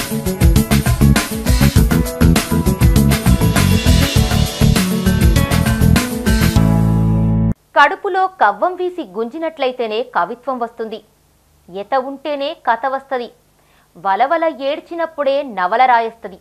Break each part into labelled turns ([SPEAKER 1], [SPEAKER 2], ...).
[SPEAKER 1] కడుపులో కవ్వం వీసి గుంజినట్లయితేనే కవిత్వం వస్తుంది ఎత ఉంటేనే కథ వస్తుంది వలవల ఏడ్చినప్పుడే నవల రాయస్తుంది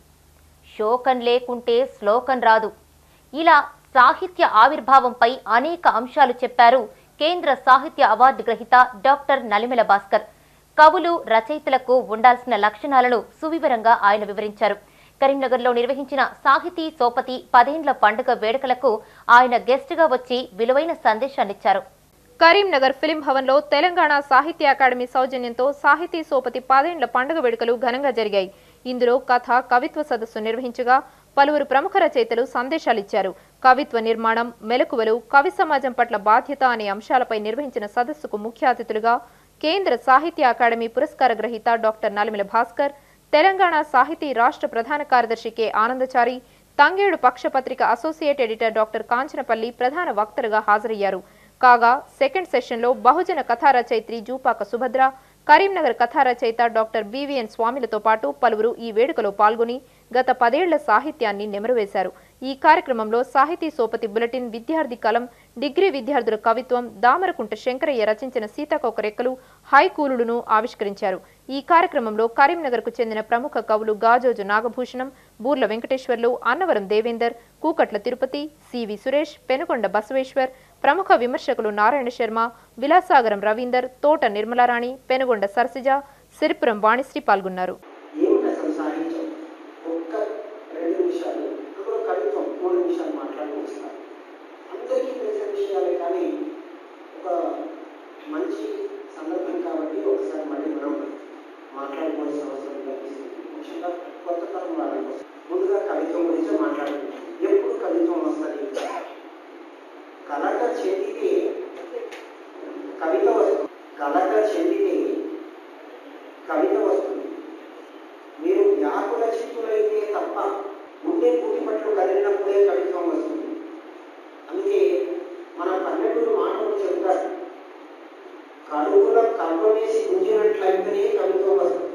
[SPEAKER 1] శోకం లేకుంటే శ్లోకం రాదు ఇలా సాహిత్య ఆవిర్భావంపై అనేక అంశాలు చెప్పారు కేంద్ర సాహిత్య అవార్డు గ్రహీత డాక్టర్ నలిమెల భాస్కర్ కవులు రచయితలకు ఉండాల్సిన లక్షణాలను సువివరంగా ఆయన వివరించారు కరీంనగర్లో నిర్వహించిన సాహితీ సోపతి పదేండ్ల పండుగ వేడుకలకు ఆయన గెస్ట్గా వచ్చి విలువైన సందేశాన్నిచ్చారు
[SPEAKER 2] కరీంనగర్ ఫిలిం భవన్లో తెలంగాణ సాహిత్య అకాడమీ సౌజన్యంతో సాహితీ సోపతి పదేండ్ల పండుగ వేడుకలు ఘనంగా జరిగాయి ఇందులో కథ కవిత్వ సదస్సు నిర్వహించగా పలువురు ప్రముఖ రచయితలు సందేశాలిచ్చారు కవిత్వ నిర్మాణం మెలకువలు కవి సమాజం పట్ల బాధ్యత అనే అంశాలపై నిర్వహించిన సదస్సుకు ముఖ్య అతిథులుగా కేంద్ర సాహిత్య అకాడమీ పురస్కార గ్రహీత డాక్టర్ నలిమిల భాస్కర్ తెలంగాణ సాహితీ రాష్ట్ర ప్రధాన కార్యదర్శి కె ఆనందచారి తంగేడు పక్షపత్రిక అసోసియేట్ ఎడిటర్ డాక్టర్ కాంచనపల్లి ప్రధాన వక్తలుగా హాజరయ్యారు కాగా సెకండ్ సెషన్లో బహుజన కథా రచయిత్రి జూపాక సుభద్ర కరీంనగర్ కథా రచయిత డాక్టర్ బివిఎన్ స్వామిలతో పాటు పలువురు ఈ వేడుకలో పాల్గొని గత పదేళ్ల సాహిత్యాన్ని నెమరువేశారు ఈ కార్యక్రమంలో సాహితీ సోపతి బులెటిన్ విద్యార్థి కలం డిగ్రీ విద్యార్థుల కవిత్వం దామరకుంట శంకరయ్య రచించిన సీతాకోక రెక్కలు హైకూలుడును ఆవిష్కరించారు ఈ కార్యక్రమంలో కరీంనగర్కు చెందిన ప్రముఖ కవులు గాజోజు నాగభూషణం బూర్ల వెంకటేశ్వర్లు అన్నవరం దేవేందర్ కూకట్ల తిరుపతి సివి సురేష్ పెనుకొండ బసవేశ్వర్ ప్రముఖ విమర్శకులు నారాయణ శర్మ విలాసాగరం రవీందర్ తోట నిర్మలారాణి పెనుగొండ సరసిజ సిరిపురం వాణిశ్రీ పాల్గొన్నారు
[SPEAKER 3] ఏమిటి అసలు సాహిత్యం ఒక్క రెండు నిమిషాలు అందులో కవిత్వం మూడు నిమిషాలు మాట్లాడి ముగిస్తారు అందరికీ తెలిసిన విషయాలే కానీ ఒక మంచి సందర్భం కాబట్టి ఒకసారి మళ్ళీ మనం మాట్లాడుకోవాల్సిన అవసరం కనిపిస్తుంది ముఖ్యంగా కొత్త తరం వాళ్ళ కోసం ముందుగా కవిత్వం గురించి మాట్లాడుకుంటాం ఎప్పుడు కవిత్వం వస్తుంది కలక చెందితే కవిత వస్తుంది కలక చెందితే కవిత వస్తుంది మీరు వ్యాకుల చిత్తులైతే తప్ప ఉండే పూటి పట్లు కదిలినప్పుడే కవిత్వం వస్తుంది అందుకే మన పల్లెటూరు మాటలు చెప్తారు కడుపులో కల్పనేసి ఉంచినట్లయితేనే కవిత్వం వస్తుంది